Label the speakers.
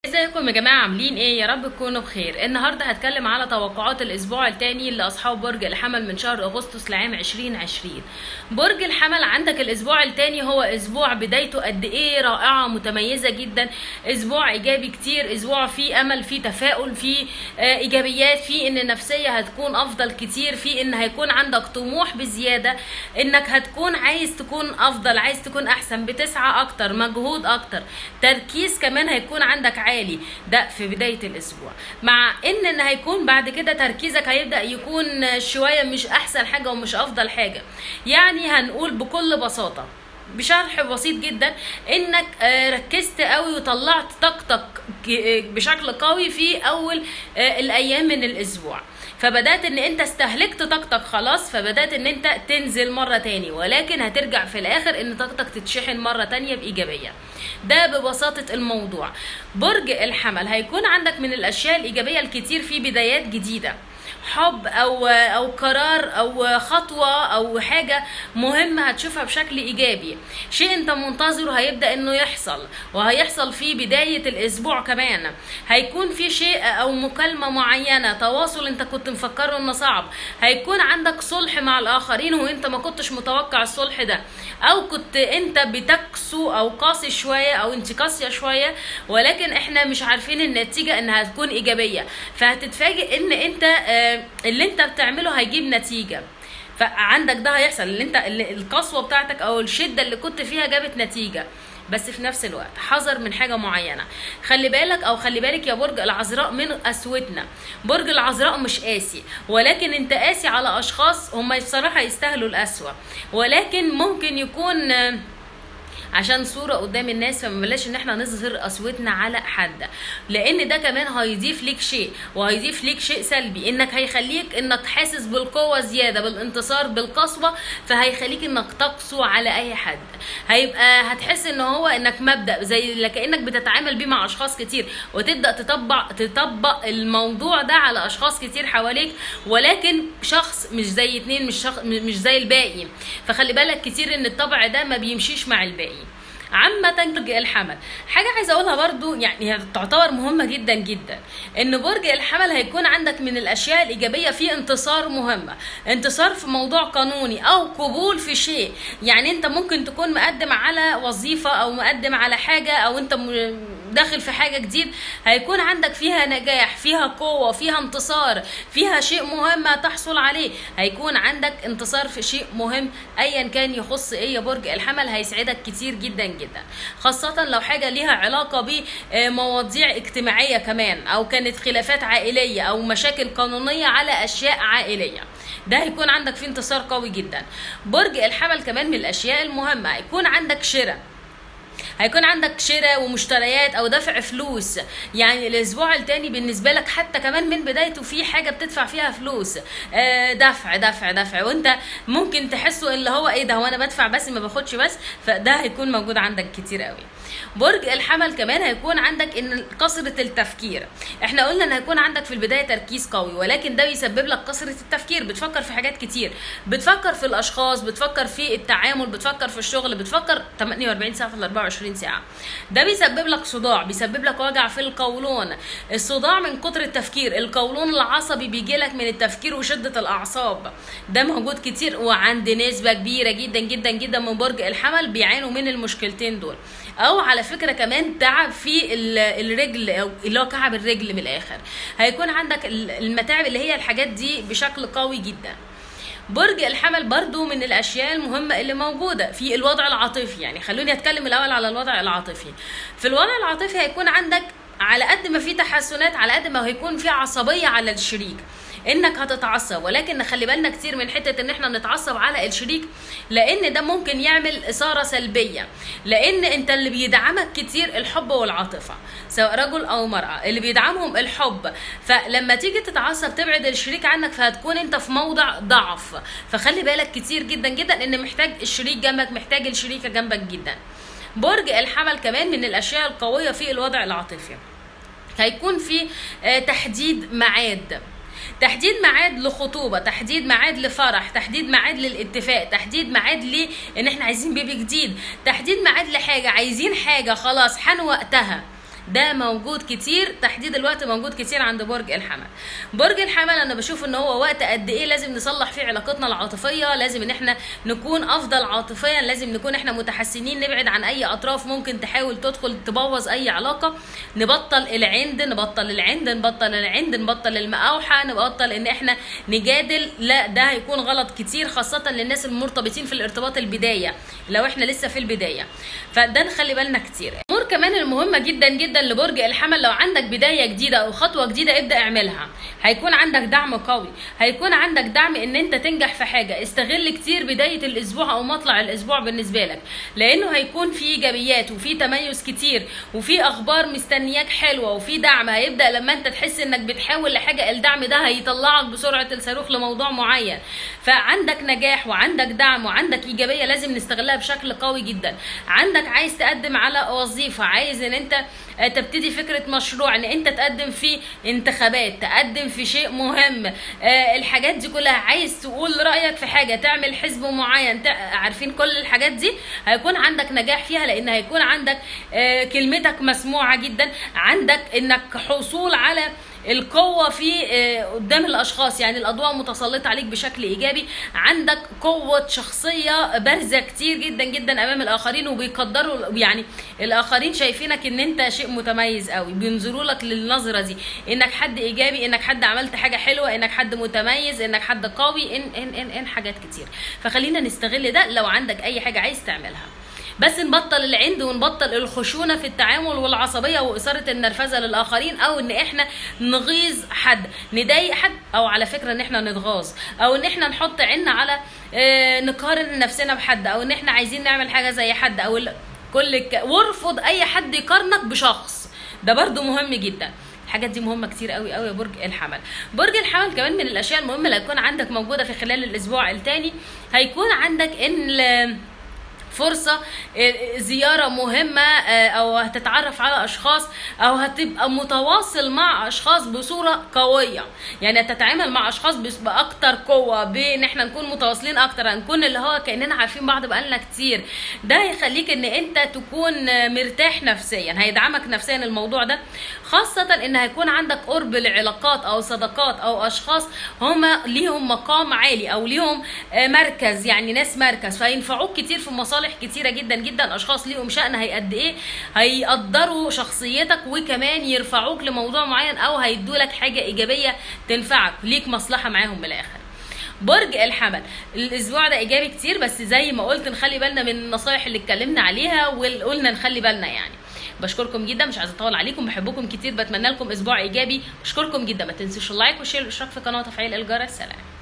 Speaker 1: ازيكم يا جماعه عاملين ايه يا رب تكونوا بخير النهارده هتكلم على توقعات الاسبوع الثاني لاصحاب برج الحمل من شهر اغسطس لعام 2020 برج الحمل عندك الاسبوع الثاني هو اسبوع بدايته قد ايه رائعه متميزه جدا اسبوع ايجابي كتير اسبوع فيه امل فيه تفاؤل فيه آه، ايجابيات فيه ان النفسيه هتكون افضل كتير فيه ان هيكون عندك طموح بزياده انك هتكون عايز تكون افضل عايز تكون احسن بتسعى اكتر مجهود اكتر تركيز كمان هيكون عندك عالي ده في بدايه الاسبوع مع ان ان هيكون بعد كده تركيزك هيبدا يكون شويه مش احسن حاجه ومش افضل حاجه يعني هنقول بكل بساطه بشرح بسيط جدا انك آه، ركزت قوي وطلعت طاقتك ك- آه، بشكل قوي في اول آه، الايام من الاسبوع فبدات ان انت استهلكت طاقتك خلاص فبدات ان انت تنزل مره تاني ولكن هترجع في الاخر ان طاقتك تتشحن مره تانية بايجابيه ده ببساطه الموضوع برج الحمل هيكون عندك من الاشياء الايجابيه الكتير في بدايات جديده حب او او قرار او خطوه او حاجه مهمه هتشوفها بشكل ايجابي شيء انت منتظره هيبدا انه يحصل وهيحصل في بدايه الاسبوع كمان هيكون في شيء او مكالمه معينه تواصل انت كنت مفكره انه صعب هيكون عندك صلح مع الاخرين وانت ما كنتش متوقع الصلح ده او كنت انت بتكسو او قاسي شويه او انت قاسيه شويه ولكن احنا مش عارفين النتيجه انها هتكون ايجابيه فهتتفاجئ ان انت آه، اللي انت بتعمله هيجيب نتيجه فعندك ده هيحصل اللي انت اللي القسوه بتاعتك او الشده اللي كنت فيها جابت نتيجه بس في نفس الوقت حذر من حاجه معينه خلي بالك او خلي بالك يا برج العذراء من قسوتنا برج العذراء مش قاسي ولكن انت قاسي على اشخاص هم بصراحه يستاهلوا القسوه ولكن ممكن يكون آه، عشان صوره قدام الناس فما بلاش ان احنا نظهر قسوتنا على حد لان ده كمان هيضيف ليك شيء وهيضيف ليك شيء سلبي انك هيخليك انك حاسس بالقوه زياده بالانتصار بالقسوه فهيخليك انك تقسو على اي حد هيبقى هتحس ان هو انك مبدا زي اللي كانك بتتعامل بيه مع اشخاص كتير وتبدا تطبق تطبق الموضوع ده على اشخاص كتير حواليك ولكن شخص مش زي اتنين مش شخص مش زي الباقي فخلي بالك كتير ان الطبع ده ما بيمشيش مع الباقي عامة برج الحمل حاجة عايزة أقولها برضو يعني هي تعتبر مهمة جدا جدا إن برج الحمل هيكون عندك من الأشياء الإيجابية في انتصار مهمة انتصار في موضوع قانوني أو قبول في شيء يعني أنت ممكن تكون مقدم على وظيفة أو مقدم على حاجة أو أنت م- داخل في حاجة جديد هيكون عندك فيها نجاح فيها قوة فيها انتصار فيها شيء مهم هتحصل عليه هيكون عندك انتصار في شيء مهم ايا كان يخص ايه يا برج الحمل هيسعدك كتير جدا جدا خاصة لو حاجة ليها علاقة بمواضيع اجتماعية كمان او كانت خلافات عائلية او مشاكل قانونية على اشياء عائلية ده هيكون عندك فيه انتصار قوي جدا برج الحمل كمان من الاشياء المهمة هيكون عندك شراء هيكون عندك شراء ومشتريات او دفع فلوس يعني الاسبوع التاني بالنسبه لك حتى كمان من بدايته في حاجه بتدفع فيها فلوس آه، دفع دفع دفع وانت ممكن تحسه اللي هو ايه ده هو انا بدفع بس ما باخدش بس فده هيكون موجود عندك كتير قوي برج الحمل كمان هيكون عندك ان كثره التفكير احنا قلنا ان هيكون عندك في البدايه تركيز قوي ولكن ده بيسبب لك كثره التفكير بتفكر في حاجات كتير بتفكر في الاشخاص بتفكر في التعامل بتفكر في الشغل بتفكر 48 ساعه في ال 24 ساعه ده بيسبب لك صداع بيسبب لك وجع في القولون الصداع من كتر التفكير القولون العصبي بيجي لك من التفكير وشده الاعصاب ده موجود كتير وعند نسبه كبيره جدا جدا جدا من برج الحمل بيعانوا من المشكلتين دول او على فكره كمان تعب في ال- الرجل او اللي هو كعب الرجل من الاخر هيكون عندك ال- المتاعب اللي هي الحاجات دي بشكل قوي جدا برج الحمل برضو من الاشياء المهمه اللي موجوده في الوضع العاطفي يعني خلوني اتكلم الاول على الوضع العاطفي في الوضع العاطفي هيكون عندك على قد ما في تحسنات على قد ما هيكون في عصبيه على الشريك انك هتتعصب ولكن نخلي بالنا كتير من حته ان احنا نتعصب على الشريك لان ده ممكن يعمل اثاره سلبيه لان انت اللي بيدعمك كتير الحب والعاطفه سواء رجل او مراه اللي بيدعمهم الحب فلما تيجي تتعصب تبعد الشريك عنك فهتكون انت في موضع ضعف فخلي بالك كتير جدا جدا ان محتاج الشريك جنبك محتاج الشريكه جنبك جدا برج الحمل كمان من الاشياء القويه في الوضع العاطفي هيكون في آه، تحديد ميعاد تحديد ميعاد لخطوبه تحديد ميعاد لفرح تحديد ميعاد للاتفاق تحديد ميعاد ل ان احنا عايزين بيبي جديد تحديد ميعاد لحاجه عايزين حاجه خلاص حان وقتها ده موجود كتير تحديد الوقت موجود كتير عند برج الحمل برج الحمل انا بشوف ان هو وقت قد ايه لازم نصلح فيه علاقتنا العاطفيه لازم ان احنا نكون افضل عاطفيا لازم نكون احنا متحسنين نبعد عن اي اطراف ممكن تحاول تدخل تبوظ اي علاقه نبطل العند نبطل العند نبطل العند نبطل المقاوحه نبطل ان احنا نجادل لا ده هيكون غلط كتير خاصه للناس المرتبطين في الارتباط البدايه لو احنا لسه في البدايه فده نخلي بالنا كتير الامور كمان المهمه جدا جدا لبرج الحمل لو عندك بدايه جديده او خطوه جديده ابدا اعملها هيكون عندك دعم قوي هيكون عندك دعم ان انت تنجح في حاجه استغل كتير بدايه الاسبوع او مطلع الاسبوع بالنسبه لك لانه هيكون في ايجابيات وفي تميز كتير وفي اخبار مستنياك حلوه وفي دعم هيبدا لما انت تحس انك بتحاول لحاجه الدعم ده هيطلعك بسرعه الصاروخ لموضوع معين فعندك نجاح وعندك دعم وعندك ايجابيه لازم نستغلها بشكل قوي جدا عندك عايز تقدم على وظيفه عايز ان انت آه، تبتدي فكره مشروع ان انت تقدم في انتخابات تقدم في شيء مهم آه، الحاجات دي كلها عايز تقول رايك في حاجه تعمل حزب معين تع- عارفين كل الحاجات دي هيكون عندك نجاح فيها لان هيكون عندك آه، كلمتك مسموعه جدا عندك انك حصول على القوة في آه، قدام الأشخاص يعني الأضواء متسلطة عليك بشكل إيجابي عندك قوة شخصية بارزة كتير جدا جدا أمام الآخرين وبيقدروا يعني الآخرين شايفينك إن أنت شيء متميز قوي بينظروا لك للنظرة دي إنك حد إيجابي إنك حد عملت حاجة حلوة إنك حد متميز إنك حد قوي إن إن إن, إن حاجات كتير فخلينا نستغل ده لو عندك أي حاجة عايز تعملها بس نبطل العند ونبطل الخشونه في التعامل والعصبيه واثاره النرفزه للاخرين او ان احنا نغيظ حد نضايق حد او على فكره ان احنا نتغاظ او ان احنا نحط عنا على آه، نقارن نفسنا بحد او ان احنا عايزين نعمل حاجه زي حد او ال- كل الك... وارفض اي حد يقارنك بشخص ده برضو مهم جدا الحاجات دي مهمه كتير قوي قوي يا برج الحمل برج الحمل كمان من الاشياء المهمه اللي هتكون عندك موجوده في خلال الاسبوع الثاني هيكون عندك ان ال- فرصة آه، زيارة مهمة آه، أو هتتعرف على أشخاص أو هتبقى متواصل مع أشخاص بصورة قوية يعني هتتعامل مع أشخاص بس- بأكتر قوة بإن إحنا نكون متواصلين أكتر هنكون اللي هو كأننا عارفين بعض بقالنا كتير ده هيخليك إن أنت تكون آه، مرتاح نفسيا هيدعمك نفسيا الموضوع ده خاصة إن هيكون عندك قرب لعلاقات أو صداقات أو أشخاص هما ليهم مقام عالي أو ليهم آه، مركز يعني ناس مركز فينفعوك كتير في مصالح كتيرة جدا جدا أشخاص ليهم شأن هي قد إيه هيقدروا شخصيتك وكمان يرفعوك لموضوع معين أو هيدولك حاجة إيجابية تنفعك ليك مصلحة معاهم بالآخر برج الحمل الاسبوع ده ايجابي كتير بس زي ما قلت نخلي بالنا من النصايح اللي اتكلمنا عليها وقلنا نخلي بالنا يعني بشكركم جدا مش عايزه اطول عليكم بحبكم كتير بتمنى لكم اسبوع ايجابي بشكركم جدا ما تنسوش اللايك والشير والاشتراك في القناه وتفعيل الجرس سلام